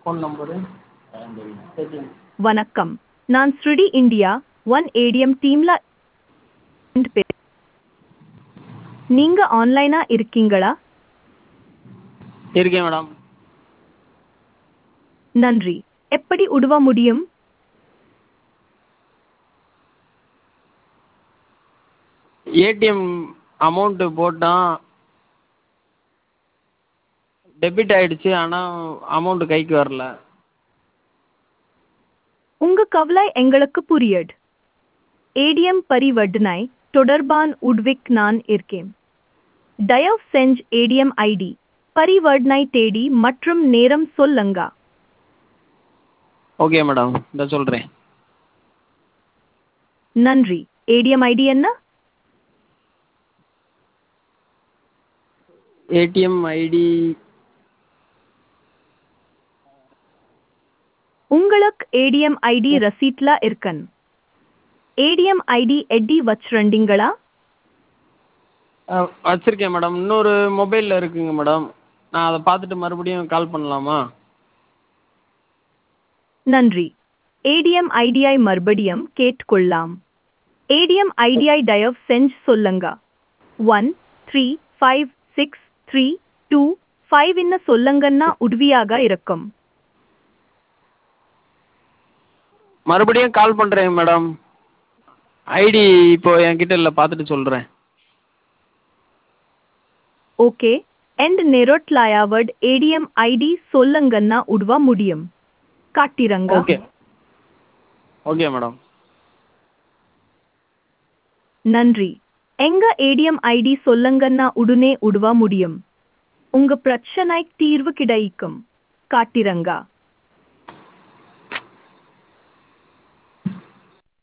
phone number thirteen வணக்கம் நான் ஸ்ருடி இந்தியா ஒன் ஏடிஎம் டீம்ல இருந்து பே- நீங்க ஆன்லைனா இருக்கீங்களா இருக்கேன் மேடம் நன்றி எப்படி உதவ முடியும் ஏடிஎம் அமௌண்ட்டு போட்டான் டெபிட் ஆயிடுச்சு ஆனால் அமௌண்ட்டு கைக்கு வரல உங்க கவலை எங்களுக்கு புரியுது ஏடிஎம் பரிவர்த்தனை தொடர்பான் உட்விக் நான் இருக்கேன் தயவு செஞ்சு ஏடிஎம் ஐடி பரிவர்த்தனை தேதி மற்றும் நேரம் சொல்லுங்க ஓகே மேடம் இந்த சொல்கிறேன் நன்றி ஏடிஎம் ஐடி என்ன ஏடிஎம் ஐடி உங்களுக்கு ஏடிஎம் ஐடி ரசீட்ல இருக்கன் ஏடிஎம் ஐடி எட்டி வச்சிருந்தீங்களா வச்சுருக்கேன் மேடம் இன்னொரு மொபைலில் இருக்குங்க மேடம் நான் அதை பார்த்துட்டு மறுபடியும் கால் பண்ணலாமா நன்றி ஏடிஎம் ஐடியை மறுபடியும் கேட்டுக்கொள்ளலாம் ஏடிஎம் ஐடியை தயவு செஞ்சு சொல்லுங்க one three five six three two five இன்ன சொல்லுங்கன்னா உதவியாக இருக்கும் மறுபடியும் கால் பண்ணுறேன் மேடம் ஐடி இப்போ என்கிட்ட இல்லை பார்த்துட்டு சொல்கிறேன் ஓகே எண்ட் நெரோட்லாயாவட் ஏடிஎம் ஐடி சொல்லுங்கன்னா உதவ முடியும் காட்டிரங்க ஓகே ஓகே மேடம் நன்றி எங்க ஏடிஎம் ஐடி சொல்லுங்கன்னா உடனே உதவ முடியும் உங்க பிரச்சனைக்கு தீர்வு கிடைக்கும் காட்டிரங்க